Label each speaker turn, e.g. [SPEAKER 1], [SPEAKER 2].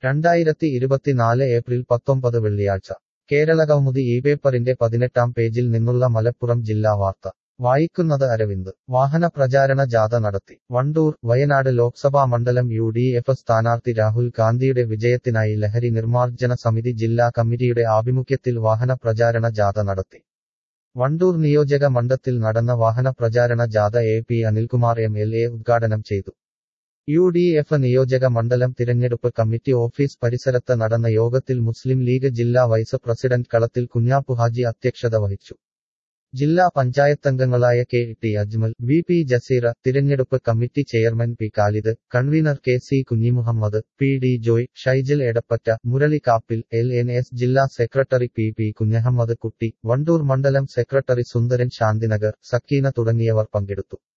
[SPEAKER 1] രണ്ടായിരത്തി ഇരുപത്തിനാല് ഏപ്രിൽ പത്തൊമ്പത് വെള്ളിയാഴ്ച കേരളകൗമുദി ഈ പേപ്പറിന്റെ പതിനെട്ടാം പേജിൽ നിന്നുള്ള മലപ്പുറം ജില്ലാ വാർത്ത വായിക്കുന്നത് അരവിന്ദ് വാഹന പ്രചാരണ ജാഥ നടത്തി വണ്ടൂർ വയനാട് ലോക്സഭാ മണ്ഡലം യു ഡി എഫ് സ്ഥാനാർത്ഥി രാഹുൽ ഗാന്ധിയുടെ വിജയത്തിനായി ലഹരി നിർമ്മാർജ്ജന സമിതി ജില്ലാ കമ്മിറ്റിയുടെ ആഭിമുഖ്യത്തിൽ വാഹന പ്രചാരണ ജാഥ നടത്തി വണ്ടൂർ നിയോജക മണ്ഡലത്തിൽ നടന്ന വാഹന പ്രചാരണ ജാഥ A P Anilkumar M L A ഉദ്ഘാടനം ചെയ്തു യു ഡി എഫ് നിയോജക മണ്ഡലം തിരഞ്ഞെടുപ്പ് കമ്മിറ്റി ഓഫീസ് പരിസരത്ത് നടന്ന യോഗത്തിൽ മുസ്ലിം ലീഗ് ജില്ലാ വൈസ് പ്രസിഡന്റ് കളത്തിൽ കുഞ്ഞാപ്പു ഹാജി അധ്യക്ഷത വഹിച്ചു ജില്ലാ പഞ്ചായത്തംഗങ്ങളായ K T Ajmal V P Jaseera തിരഞ്ഞെടുപ്പ് committee chairman P Khalid convener K C Kunhimuhammed P D Joy Shyjal Edappatta Murali Kappil L N S ജില്ലാ secretary P P Kunhahammed Kutty Wandoor മണ്ഡലം സെക്രട്ടറി സുന്ദരൻ ശാന്തിനഗർ സക്കീന തുടങ്ങിയവർ പങ്കെടുത്തു